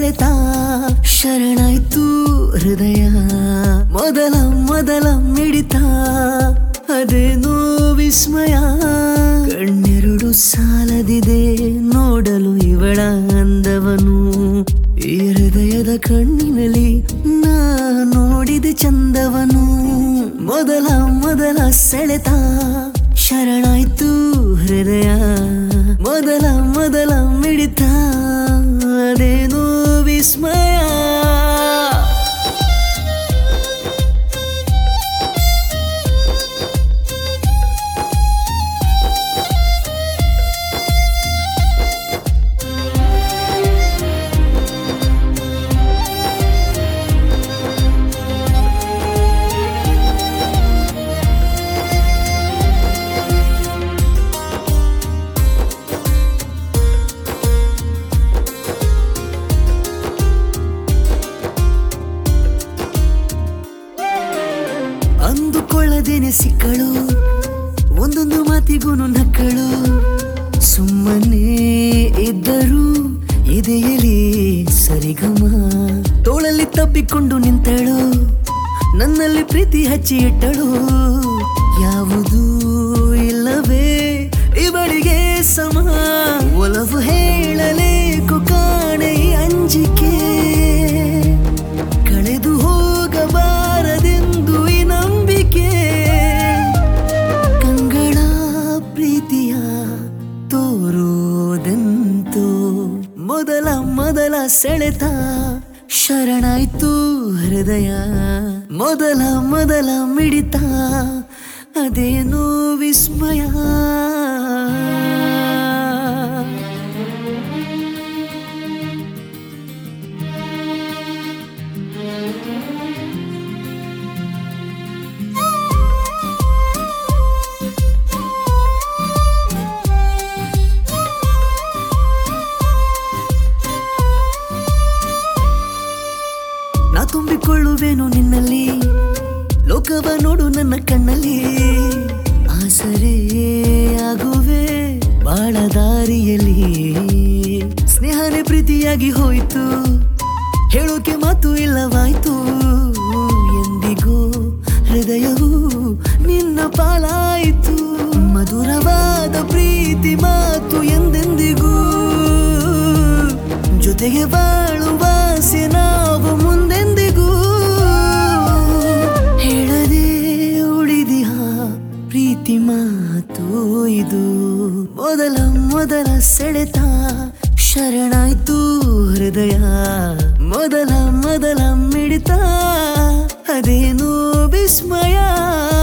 ಸೆಳೆತ ಶರಣಾಯ್ತು ಹೃದಯ ಮೊದಲ ಮೊದಲ ಮಿಡಿತ ಅದೇನೋ ವಿಸ್ಮಯ ಕಣ್ಣೆರಡು ಸಾಲದಿದೆ ನೋಡಲು ಇವಳ ಅಂದವನು ಈ ಹೃದಯದ ಕಣ್ಣಿನಲ್ಲಿ ನಾ ನೋಡಿದೆ ಚಂದವನು ಮೊದಲ ಮೊದಲ ಸೆಳೆತ ಶರಣಾಯ್ತು ಹೃದಯ ಮೊದಲ ಮೊದಲ ಮಿಡಿತ ಅದೇನೋ ವಿಸ್ಮಯ ಅಂದುಕೊಳ್ಳದೇನೆ ಸಿಕ್ಕಳು ಒಂದೊಂದು ಮಾತಿಗೂನು ನಕ್ಕಳು ಸುಮ್ಮನೆ ಇದ್ದರು ಎದೆಯಲಿ ಸರಿಗಮ ತೋಳಲ್ಲಿ ತಬ್ಬಿಕೊಂಡು ನಿಂತಳು ನನ್ನಲ್ಲಿ ಪ್ರೀತಿ ಹಚ್ಚಿ ಇಟ್ಟಳು ಯಾವುದೂ ಇಲ್ಲವೇ ಇವಳಿಗೆ ಸಮ ಒಲವು ಹೇಳಲೇಕು ಕಾಣೆ ಈ ಅಂಜಿಕೆ ಕಳೆದು ಹೋಗಬಾರದೆಂದು ಈ ನಂಬಿಕೆ ಕಂಗಳ ಪ್ರೀತಿಯ ತೋರುವುದೆಂತೋ ಮೊದಲ ಮೊದಲ ಸೆಳೆತ ಶರಣಾಯ್ತು ಹೃದಯ ಮೊದಲ ಮೊದಲ ಮಿಡಿತ ಅದೇನೋ ವಿಸ್ಮಯ ನಾ ತುಂಬಿಕೊಳ್ಳುವೆನು ನಿನ್ನಲ್ಲಿ ಲೋಕವ ನೋಡು ನನ್ನ ಕಣ್ಣಲ್ಲಿ ಆಸರೆ ಆಗುವೆ ಬಾಳ ದಾರಿಯಲ್ಲಿ ಸ್ನೇಹನೇ ಪ್ರೀತಿಯಾಗಿ ಹೋಯಿತು ಹೇಳೋಕೆ ಮಾತು ಇಲ್ಲವಾಯ್ತು ಎಂದಿಗೂ ಹೃದಯವು ನಿನ್ನ ಪಾಲಾಯಿತು ಮಧುರವಾದ ಪ್ರೀತಿ ಮಾತು ಎಂದೆಂದಿಗೂ ಜೊತೆಗೆ ಬಾಳುವಾಸೆ ನಾವು ಮುಂದೆಂದಿಗೂ ಹೇಳದೆ ಉಳಿದಿಹ ಪ್ರೀತಿ ಮಾತು ಇದು ಮೊದಲ ಮೊದಲ ಸೆಳೆತ ಶರಣಾಯ್ತು ಹೃದಯ ಮೊದಲ ಮೊದಲ ಮಿಡಿತ ಅದೇನೋ ವಿಸ್ಮಯ